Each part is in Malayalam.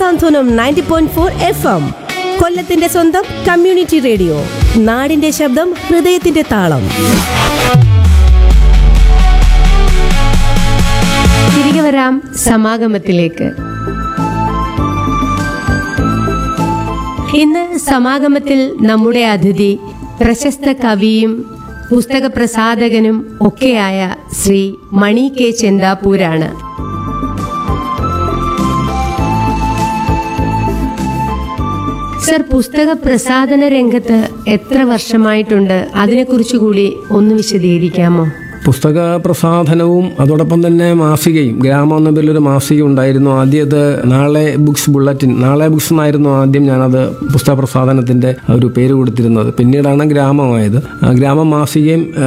സാന്ത്വനം ninety point four F M കൊല്ലത്തിന്റെ സ്വന്തം കമ്മ്യൂണിറ്റി റേഡിയോ നാടിന്റെ ശബ്ദം ഹൃദയത്തിന്റെ താളം തിരികെ വരാം സമാഗമത്തിലേക്ക് ഇന്ന് സമാഗമത്തിൽ നമ്മുടെ അതിഥി പ്രശസ്ത കവിയും പുസ്തക പ്രസാധകനും ഒക്കെയായ ശ്രീ മണി കെ ചെന്താപ്പൂരാണ് സർ പുസ്തക പ്രസാധന രംഗത്ത് എത്ര വർഷമായിട്ടുണ്ട് അതിനെക്കുറിച്ച് കൂടി ഒന്ന് വിശദീകരിക്കാമോ പുസ്തക പ്രസാധനവും അതോടൊപ്പം തന്നെ മാസികയും ഗ്രാമം എന്ന പേരിലൊരു മാസിക ഉണ്ടായിരുന്നു ആദ്യം അത് നാളെ ബുക്സ് ബുള്ളറ്റിൻ നാളെ ബുക്സ് എന്നായിരുന്നു ആദ്യം ഞാനത് പുസ്തക പ്രസാധനത്തിന്റെ ഒരു പേര് കൊടുത്തിരുന്നത് പിന്നീടാണ് ഗ്രാമമായത് ആ ഗ്രാമം മാസികയും ആ,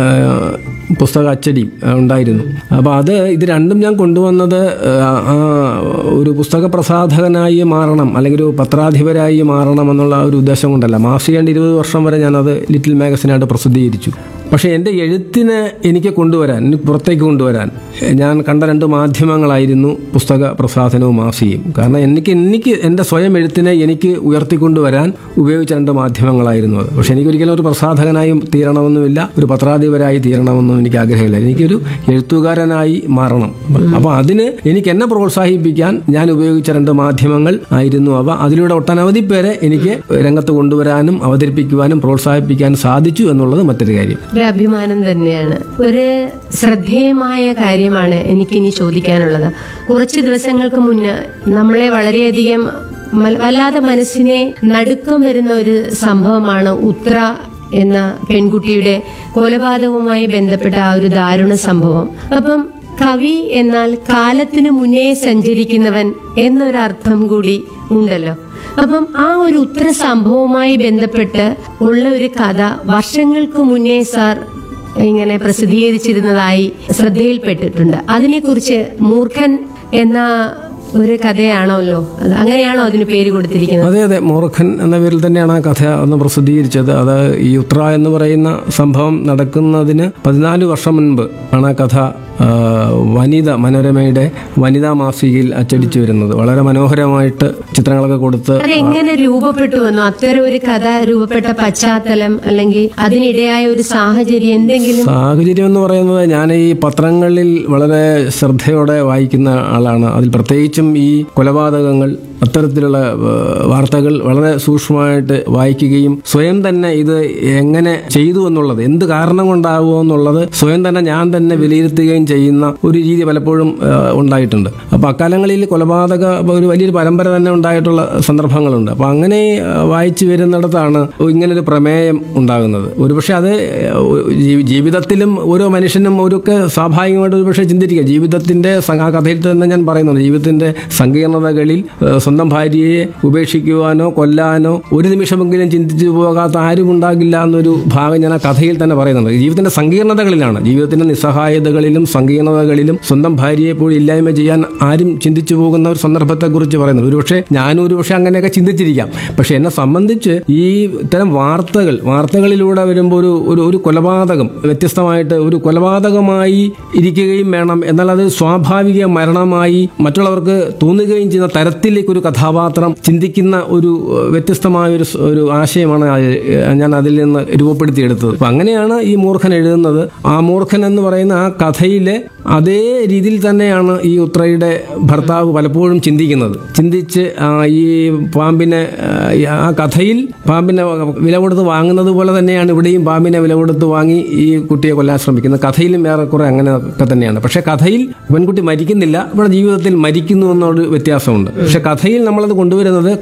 പുസ്തക അച്ചടിയും ആ, ഉണ്ടായിരുന്നു അപ്പോൾ അത് ഇത് രണ്ടും ഞാൻ കൊണ്ടുവന്നത് ആ, ആ ഒരു പുസ്തക പ്രസാധകനായി മാറണം അല്ലെങ്കിൽ ഒരു പത്രാധിപരായി മാറണം എന്നുള്ള ഒരു ഉദ്ദേശം കൊണ്ടല്ല മാസികയുടെ ഇരുപത് വർഷം വരെ ഞാനത് ലിറ്റിൽ മാഗസിനായിട്ട് പ്രസിദ്ധീകരിച്ചു പക്ഷേ എൻ്റെ എഴുത്തിനെ എനിക്ക് കൊണ്ടുവരാൻ എനിക്ക് പുറത്തേക്ക് കൊണ്ടുവരാൻ ഞാൻ കണ്ട രണ്ട് മാധ്യമങ്ങളായിരുന്നു പുസ്തക പ്രസാധനവും മാസികയും കാരണം എനിക്ക് എനിക്ക് എൻ്റെ സ്വയം എഴുത്തിനെ എനിക്ക് ഉയർത്തിക്കൊണ്ടുവരാൻ ഉപയോഗിച്ച രണ്ട് മാധ്യമങ്ങളായിരുന്നു അത് പക്ഷേ എനിക്കൊരിക്കലും ഒരു പ്രസാധകനായി തീരണമെന്നുമില്ല ഒരു പത്രാധിപരായി തീരണമെന്നും എനിക്ക് ആഗ്രഹമില്ല എനിക്കൊരു എഴുത്തുകാരനായി മാറണം അപ്പോൾ അതിന് എനിക്ക് എന്നെ പ്രോത്സാഹിപ്പിക്കാൻ ഞാൻ ഉപയോഗിച്ച രണ്ട് മാധ്യമങ്ങൾ ആയിരുന്നു അവ അതിലൂടെ ഒട്ടനവധി പേരെ എനിക്ക് രംഗത്ത് കൊണ്ടുവരാനും അവതരിപ്പിക്കുവാനും പ്രോത്സാഹിപ്പിക്കാനും സാധിച്ചു എന്നുള്ളത് മറ്റൊരു കാര്യം ഒരു അഭിമാനം തന്നെയാണ് ഒരു ശ്രദ്ധേയമായ കാര്യമാണ് എനിക്കിനി ചോദിക്കാനുള്ളത് കുറച്ച് ദിവസങ്ങൾക്ക് മുന്നേ നമ്മളെ വളരെയധികം മൽ- വല്ലാതെ മനസ്സിനെ നടുക്കം വരുന്ന ഒരു സംഭവമാണ് ഉത്ര എന്ന പെൺകുട്ടിയുടെ കൊലപാതകവുമായി ബന്ധപ്പെട്ട ആ ഒരു ദാരുണ സംഭവം അപ്പം കവി എന്നാൽ കാലത്തിനു മുന്നേ സഞ്ചരിക്കുന്നവൻ എന്നൊരർത്ഥം കൂടി ഉണ്ടല്ലോ അപ്പം ആ ഒരു ഉത്തര സംഭവവുമായി ബന്ധപ്പെട്ട് ഉള്ള ഒരു കഥ വർഷങ്ങൾക്ക് മുന്നേ സാർ ഇങ്ങനെ പ്രസിദ്ധീകരിച്ചിരുന്നതായി ശ്രദ്ധയിൽപ്പെട്ടിട്ടുണ്ട് അതിനെക്കുറിച്ച് മൂർഖൻ എന്ന ഒരു കഥയാണല്ലോ അത് അങ്ങനെയാണോ അതിന് പേര് കൊടുത്തിരിക്കുന്നത് അതെ അതെ മോർഖൻ എന്ന പേരിൽ തന്നെയാണ് ആ കഥ ഒന്ന് പ്രസിദ്ധീകരിച്ചത് അത് ഈ ഉത്ര എന്ന് പറയുന്ന സംഭവം നടക്കുന്നതിന് പതിനാല് വർഷം മുൻപ് ആണ് ആ കഥ ആ, വനിത മനോരമയുടെ വനിതാ മാസികയിൽ അച്ചടിച്ചു വരുന്നത് വളരെ മനോഹരമായിട്ട് ചിത്രങ്ങളൊക്കെ കൊടുത്ത് അതെങ്ങനെ രൂപപ്പെട്ടു വന്നു അത്തരം ഒരു കഥ രൂപപ്പെട്ട പശ്ചാത്തലം അല്ലെങ്കിൽ അതിനിടയായ ഒരു സാഹചര്യം എന്തെങ്കിലും സാഹചര്യം എന്ന് പറയുന്നത് ഞാൻ ഈ പത്രങ്ങളിൽ വളരെ ശ്രദ്ധയോടെ വായിക്കുന്ന ആളാണ് അതിൽ പ്രത്യേകിച്ചും ഈ കൊലപാതകങ്ങൾ അത്തരത്തിലുള്ള ഏഹ്, വാർത്തകൾ വളരെ സൂക്ഷ്മമായിട്ട് വായിക്കുകയും സ്വയം തന്നെ ഇത് എങ്ങനെ ചെയ്തു എന്നുള്ളത് എന്ത് കാരണം കൊണ്ടാകുമോ എന്നുള്ളത് സ്വയം തന്നെ ഞാൻ തന്നെ വിലയിരുത്തുകയും ചെയ്യുന്ന ഒരു രീതി പലപ്പോഴും ഏഹ്, ഉണ്ടായിട്ടുണ്ട് അപ്പോൾ അക്കാലങ്ങളിൽ കൊലപാതക ഒരു വലിയൊരു പരമ്പര തന്നെ ഉണ്ടായിട്ടുള്ള സന്ദർഭങ്ങളുണ്ട് അപ്പോൾ അങ്ങനെ ഏഹ്, വായിച്ചു വരുന്നിടത്താണ് ഇങ്ങനൊരു പ്രമേയം ഉണ്ടാകുന്നത് ഒരുപക്ഷെ അത് ഏഹ്, ജീ- ജീവിതത്തിലും ഓരോ മനുഷ്യനും ഒരുക്കെ സ്വാഭാവികമായിട്ട് ഒരുപക്ഷെ ചിന്തിരിക്കുക ജീവിതത്തിന്റെ സ- ആ കഥയിൽ തന്നെ ഞാൻ പറയുന്നുണ്ട് ജീവിതത്തിന്റെ സങ്കീർണതകളിൽ ഏഹ്, സ്വന്തം ഭാര്യയെ ഉപേക്ഷിക്കുവാനോ കൊല്ലാനോ ഒരു നിമിഷമെങ്കിലും ചിന്തിച്ചു പോകാത്ത ആരും ഉണ്ടാകില്ല എന്നൊരു ഭാഗം ഞാൻ ആ കഥയിൽ തന്നെ പറയുന്നുണ്ട് ജീവിതത്തിന്റെ സങ്കീർണതകളിലാണ് ജീവിതത്തിന്റെ നിസ്സഹായതകളിലും സങ്കീർണതകളിലും സ്വന്തം ഭാര്യയെ പോലും ഇല്ലായ്മ ചെയ്യാൻ ആരും ചിന്തിച്ചു പോകുന്ന ഒരു സന്ദർഭത്തെക്കുറിച്ച് പറയുന്നത് ഒരുപക്ഷെ ഞാനും ഒരുപക്ഷെ അങ്ങനെയൊക്കെ ചിന്തിച്ചിരിക്കാം പക്ഷെ എന്നെ സംബന്ധിച്ച് ഈ ഇത്തരം വാർത്തകൾ വാർത്തകളിലൂടെ വരുമ്പോൾ ഒരു ഒരു ഒരു കൊലപാതകം വ്യത്യസ്തമായിട്ട് ഒരു കൊലപാതകമായി ഇരിക്കുകയും വേണം എന്നാൽ അത് സ്വാഭാവിക മരണമായി മറ്റുള്ളവർക്ക് തോന്നുകയും ചെയ്യുന്ന തരത്തിലേക്ക് ഒരു കഥാപാത്രം ചിന്തിക്കുന്ന ഒരു ഏഹ്, വ്യത്യസ്തമായ ഒരു സ്- ഒരു ആശയമാണ് ആ, ഏഹ്, ഞാൻ അതിൽ നിന്ന് രൂപപ്പെടുത്തിയെടുത്തത് അപ്പൊ അങ്ങനെയാണ് ഈ മൂർഖൻ എഴുതുന്നത് ആ മൂർഖൻ എന്ന് പറയുന്ന ആ കഥയിലെ അതേ രീതിയിൽ തന്നെയാണ് ഈ ഉത്രയുടെ ഭർത്താവ് പലപ്പോഴും ചിന്തിക്കുന്നത് ചിന്തിച്ച് ആ, ഈ പാമ്പിനെ ആ, ഈ ആ കഥയിൽ പാമ്പിനെ വില കൊടുത്ത് വാങ്ങുന്നത് പോലെ തന്നെയാണ് ഇവിടെയും പാമ്പിനെ വില കൊടുത്ത് വാങ്ങി ഈ കുട്ടിയെ കൊല്ലാൻ ശ്രമിക്കുന്നത് കഥയിലും ഏറെക്കുറെ അങ്ങനെയൊക്കെ തന്നെയാണ് പക്ഷെ കഥയിൽ പെൺകുട്ടി മരിക്കുന്നില്ല ഇവിടെ ജീവിതത്തിൽ മരിക്കുന്നു എന്നൊരു വ്യത്യാസമുണ്ട് പക്ഷെ കഥയിൽ നമ്മളത് കൊണ്ടുവരുന്നത്